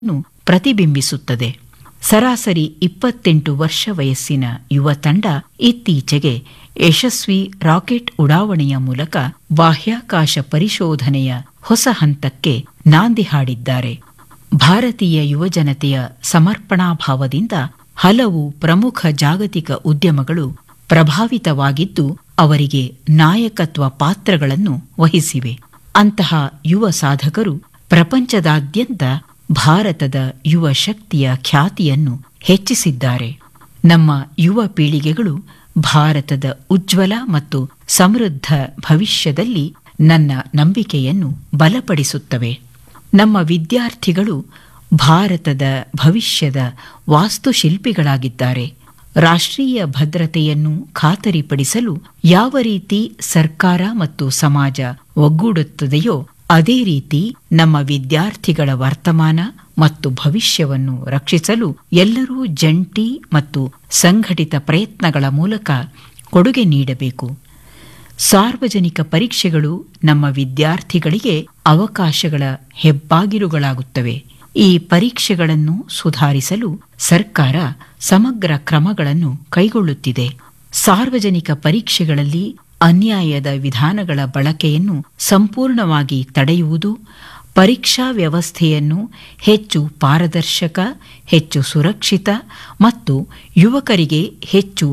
ನ್ನು ಪ್ರತಿಬಿಂಬಿಸುತ್ತದೆ ಸರಾಸರಿ ಇಪ್ಪತ್ತೆಂಟು ವರ್ಷ ವಯಸ್ಸಿನ ಯುವ ತಂಡ ಇತ್ತೀಚೆಗೆ ಯಶಸ್ವಿ ರಾಕೆಟ್ ಉಡಾವಣೆಯ ಮೂಲಕ ಬಾಹ್ಯಾಕಾಶ ಪರಿಶೋಧನೆಯ ಹೊಸ ಹಂತಕ್ಕೆ ನಾಂದಿ ಹಾಡಿದ್ದಾರೆ ಭಾರತೀಯ ಯುವಜನತೆಯ ಸಮರ್ಪಣಾಭಾವದಿಂದ ಹಲವು ಪ್ರಮುಖ ಜಾಗತಿಕ ಉದ್ಯಮಗಳು ಪ್ರಭಾವಿತವಾಗಿದ್ದು ಅವರಿಗೆ ನಾಯಕತ್ವ ಪಾತ್ರಗಳನ್ನು ವಹಿಸಿವೆ ಅಂತಹ ಯುವ ಸಾಧಕರು ಪ್ರಪಂಚದಾದ್ಯಂತ ಭಾರತದ ಯುವ ಶಕ್ತಿಯ ಖ್ಯಾತಿಯನ್ನು ಹೆಚ್ಚಿಸಿದ್ದಾರೆ ನಮ್ಮ ಯುವ ಪೀಳಿಗೆಗಳು ಭಾರತದ ಉಜ್ವಲ ಮತ್ತು ಸಮೃದ್ಧ ಭವಿಷ್ಯದಲ್ಲಿ ನನ್ನ ನಂಬಿಕೆಯನ್ನು ಬಲಪಡಿಸುತ್ತವೆ ನಮ್ಮ ವಿದ್ಯಾರ್ಥಿಗಳು ಭಾರತದ ಭವಿಷ್ಯದ ವಾಸ್ತುಶಿಲ್ಪಿಗಳಾಗಿದ್ದಾರೆ ರಾಷ್ಟ್ರೀಯ ಭದ್ರತೆಯನ್ನು ಖಾತರಿಪಡಿಸಲು ಯಾವ ರೀತಿ ಸರ್ಕಾರ ಮತ್ತು ಸಮಾಜ ಒಗ್ಗೂಡುತ್ತದೆಯೋ ಅದೇ ರೀತಿ ನಮ್ಮ ವಿದ್ಯಾರ್ಥಿಗಳ ವರ್ತಮಾನ ಮತ್ತು ಭವಿಷ್ಯವನ್ನು ರಕ್ಷಿಸಲು ಎಲ್ಲರೂ ಜಂಟಿ ಮತ್ತು ಸಂಘಟಿತ ಪ್ರಯತ್ನಗಳ ಮೂಲಕ ಕೊಡುಗೆ ನೀಡಬೇಕು ಸಾರ್ವಜನಿಕ ಪರೀಕ್ಷೆಗಳು ನಮ್ಮ ವಿದ್ಯಾರ್ಥಿಗಳಿಗೆ ಅವಕಾಶಗಳ ಹೆಬ್ಬಾಗಿಲುಗಳಾಗುತ್ತವೆ ಈ ಪರೀಕ್ಷೆಗಳನ್ನು ಸುಧಾರಿಸಲು ಸರ್ಕಾರ ಸಮಗ್ರ ಕ್ರಮಗಳನ್ನು ಕೈಗೊಳ್ಳುತ್ತಿದೆ ಸಾರ್ವಜನಿಕ ಪರೀಕ್ಷೆಗಳಲ್ಲಿ ಅನ್ಯಾಯದ ವಿಧಾನಗಳ ಬಳಕೆಯನ್ನು ಸಂಪೂರ್ಣವಾಗಿ ತಡೆಯುವುದು ಪರೀಕ್ಷಾ ವ್ಯವಸ್ಥೆಯನ್ನು ಹೆಚ್ಚು ಪಾರದರ್ಶಕ ಹೆಚ್ಚು ಸುರಕ್ಷಿತ ಮತ್ತು ಯುವಕರಿಗೆ ಹೆಚ್ಚು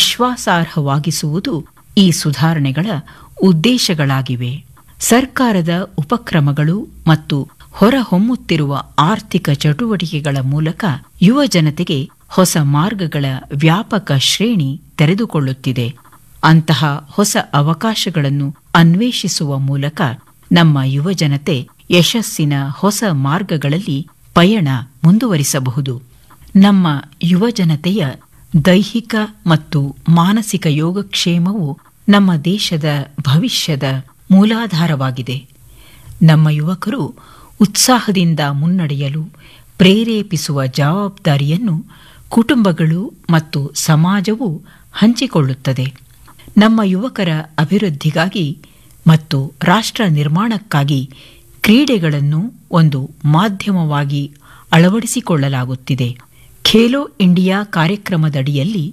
ವಿಶ್ವಾಸಾರ್ಹವಾಗಿಸುವುದು ಈ ಸುಧಾರಣೆಗಳ ಉದ್ದೇಶಗಳಾಗಿವೆ ಸರ್ಕಾರದ ಉಪಕ್ರಮಗಳು ಮತ್ತು ಹೊರಹೊಮ್ಮುತ್ತಿರುವ ಆರ್ಥಿಕ ಚಟುವಟಿಕೆಗಳ ಮೂಲಕ ಯುವ ಜನತೆಗೆ ಹೊಸ ಮಾರ್ಗಗಳ ವ್ಯಾಪಕ ಶ್ರೇಣಿ ತೆರೆದುಕೊಳ್ಳುತ್ತಿದೆ ಅಂತಹ ಹೊಸ ಅವಕಾಶಗಳನ್ನು ಅನ್ವೇಷಿಸುವ ಮೂಲಕ ನಮ್ಮ ಯುವಜನತೆ ಯಶಸ್ಸಿನ ಹೊಸ ಮಾರ್ಗಗಳಲ್ಲಿ ಪಯಣ ಮುಂದುವರಿಸಬಹುದು ನಮ್ಮ ಯುವಜನತೆಯ ದೈಹಿಕ ಮತ್ತು ಮಾನಸಿಕ ಯೋಗಕ್ಷೇಮವು ನಮ್ಮ ದೇಶದ ಭವಿಷ್ಯದ ಮೂಲಾಧಾರವಾಗಿದೆ ನಮ್ಮ ಯುವಕರು ಉತ್ಸಾಹದಿಂದ ಮುನ್ನಡೆಯಲು ಪ್ರೇರೇಪಿಸುವ ಜವಾಬ್ದಾರಿಯನ್ನು ಕುಟುಂಬಗಳು ಮತ್ತು ಸಮಾಜವು ಹಂಚಿಕೊಳ್ಳುತ್ತದೆ ನಮ್ಮ ಯುವಕರ ಅಭಿವೃದ್ಧಿಗಾಗಿ ಮತ್ತು ರಾಷ್ಟ್ರ ನಿರ್ಮಾಣಕ್ಕಾಗಿ ಕ್ರೀಡೆಗಳನ್ನು ಒಂದು ಮಾಧ್ಯಮವಾಗಿ ಅಳವಡಿಸಿಕೊಳ್ಳಲಾಗುತ್ತಿದೆ ಖೇಲೋ ಇಂಡಿಯಾ ಕಾರ್ಯಕ್ರಮದಡಿಯಲ್ಲಿ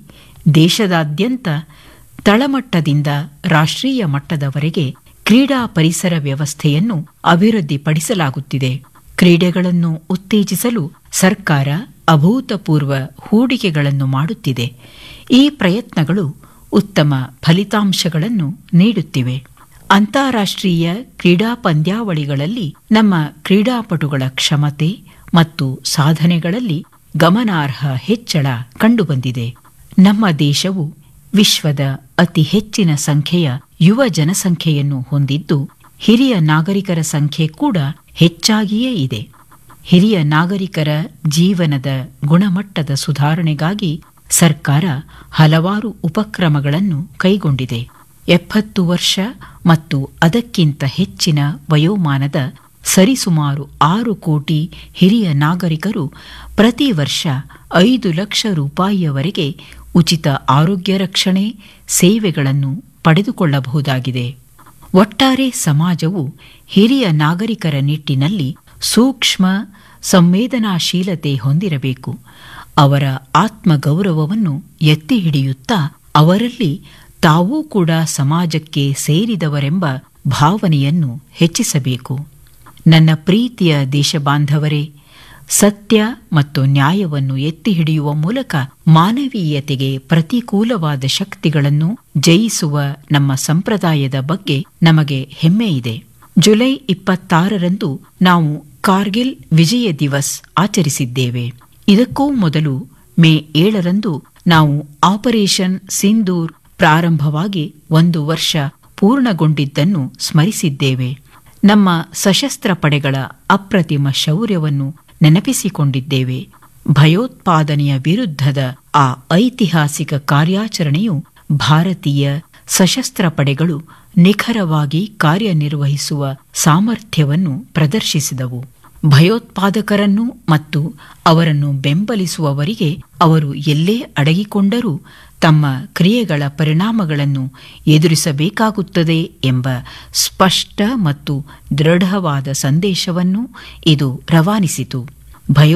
ದೇಶದಾದ್ಯಂತ ತಳಮಟ್ಟದಿಂದ ರಾಷ್ಟ್ರೀಯ ಮಟ್ಟದವರೆಗೆ ಕ್ರೀಡಾ ಪರಿಸರ ವ್ಯವಸ್ಥೆಯನ್ನು ಅಭಿವೃದ್ಧಿಪಡಿಸಲಾಗುತ್ತಿದೆ ಕ್ರೀಡೆಗಳನ್ನು ಉತ್ತೇಜಿಸಲು ಸರ್ಕಾರ ಅಭೂತಪೂರ್ವ ಹೂಡಿಕೆಗಳನ್ನು ಮಾಡುತ್ತಿದೆ ಈ ಪ್ರಯತ್ನಗಳು ಉತ್ತಮ ಫಲಿತಾಂಶಗಳನ್ನು ನೀಡುತ್ತಿವೆ ಅಂತಾರಾಷ್ಟ್ರೀಯ ಕ್ರೀಡಾ ಪಂದ್ಯಾವಳಿಗಳಲ್ಲಿ ನಮ್ಮ ಕ್ರೀಡಾಪಟುಗಳ ಕ್ಷಮತೆ ಮತ್ತು ಸಾಧನೆಗಳಲ್ಲಿ ಗಮನಾರ್ಹ ಹೆಚ್ಚಳ ಕಂಡುಬಂದಿದೆ ನಮ್ಮ ದೇಶವು ವಿಶ್ವದ ಅತಿ ಹೆಚ್ಚಿನ ಸಂಖ್ಯೆಯ ಯುವ ಜನಸಂಖ್ಯೆಯನ್ನು ಹೊಂದಿದ್ದು ಹಿರಿಯ ನಾಗರಿಕರ ಸಂಖ್ಯೆ ಕೂಡ ಹೆಚ್ಚಾಗಿಯೇ ಇದೆ ಹಿರಿಯ ನಾಗರಿಕರ ಜೀವನದ ಗುಣಮಟ್ಟದ ಸುಧಾರಣೆಗಾಗಿ ಸರ್ಕಾರ ಹಲವಾರು ಉಪಕ್ರಮಗಳನ್ನು ಕೈಗೊಂಡಿದೆ ಎಪ್ಪತ್ತು ವರ್ಷ ಮತ್ತು ಅದಕ್ಕಿಂತ ಹೆಚ್ಚಿನ ವಯೋಮಾನದ ಸರಿಸುಮಾರು ಆರು ಕೋಟಿ ಹಿರಿಯ ನಾಗರಿಕರು ಪ್ರತಿ ವರ್ಷ ಐದು ಲಕ್ಷ ರೂಪಾಯಿಯವರೆಗೆ ಉಚಿತ ಆರೋಗ್ಯ ರಕ್ಷಣೆ ಸೇವೆಗಳನ್ನು ಪಡೆದುಕೊಳ್ಳಬಹುದಾಗಿದೆ ಒಟ್ಟಾರೆ ಸಮಾಜವು ಹಿರಿಯ ನಾಗರಿಕರ ನಿಟ್ಟಿನಲ್ಲಿ ಸೂಕ್ಷ್ಮ ಸಂವೇದನಾಶೀಲತೆ ಹೊಂದಿರಬೇಕು ಅವರ ಆತ್ಮಗೌರವವನ್ನು ಎತ್ತಿ ಹಿಡಿಯುತ್ತಾ ಅವರಲ್ಲಿ ತಾವೂ ಕೂಡ ಸಮಾಜಕ್ಕೆ ಸೇರಿದವರೆಂಬ ಭಾವನೆಯನ್ನು ಹೆಚ್ಚಿಸಬೇಕು ನನ್ನ ಪ್ರೀತಿಯ ದೇಶಬಾಂಧವರೇ ಸತ್ಯ ಮತ್ತು ನ್ಯಾಯವನ್ನು ಎತ್ತಿ ಹಿಡಿಯುವ ಮೂಲಕ ಮಾನವೀಯತೆಗೆ ಪ್ರತಿಕೂಲವಾದ ಶಕ್ತಿಗಳನ್ನು ಜಯಿಸುವ ನಮ್ಮ ಸಂಪ್ರದಾಯದ ಬಗ್ಗೆ ನಮಗೆ ಹೆಮ್ಮೆ ಇದೆ ಜುಲೈ ಇಪ್ಪತ್ತಾರರಂದು ನಾವು ಕಾರ್ಗಿಲ್ ವಿಜಯ ದಿವಸ್ ಆಚರಿಸಿದ್ದೇವೆ ಇದಕ್ಕೂ ಮೊದಲು ಮೇ ಏಳರಂದು ನಾವು ಆಪರೇಷನ್ ಸಿಂಧೂರ್ ಪ್ರಾರಂಭವಾಗಿ ಒಂದು ವರ್ಷ ಪೂರ್ಣಗೊಂಡಿದ್ದನ್ನು ಸ್ಮರಿಸಿದ್ದೇವೆ ನಮ್ಮ ಸಶಸ್ತ್ರ ಪಡೆಗಳ ಅಪ್ರತಿಮ ಶೌರ್ಯವನ್ನು ನೆನಪಿಸಿಕೊಂಡಿದ್ದೇವೆ ಭಯೋತ್ಪಾದನೆಯ ವಿರುದ್ಧದ ಆ ಐತಿಹಾಸಿಕ ಕಾರ್ಯಾಚರಣೆಯು ಭಾರತೀಯ ಸಶಸ್ತ್ರ ಪಡೆಗಳು ನಿಖರವಾಗಿ ಕಾರ್ಯನಿರ್ವಹಿಸುವ ಸಾಮರ್ಥ್ಯವನ್ನು ಪ್ರದರ್ಶಿಸಿದವು ಭಯೋತ್ಪಾದಕರನ್ನು ಮತ್ತು ಅವರನ್ನು ಬೆಂಬಲಿಸುವವರಿಗೆ ಅವರು ಎಲ್ಲೇ ಅಡಗಿಕೊಂಡರೂ ತಮ್ಮ ಕ್ರಿಯೆಗಳ ಪರಿಣಾಮಗಳನ್ನು ಎದುರಿಸಬೇಕಾಗುತ್ತದೆ ಎಂಬ ಸ್ಪಷ್ಟ ಮತ್ತು ದೃಢವಾದ ಸಂದೇಶವನ್ನು ಇದು ರವಾನಿಸಿತು ಭಯೋ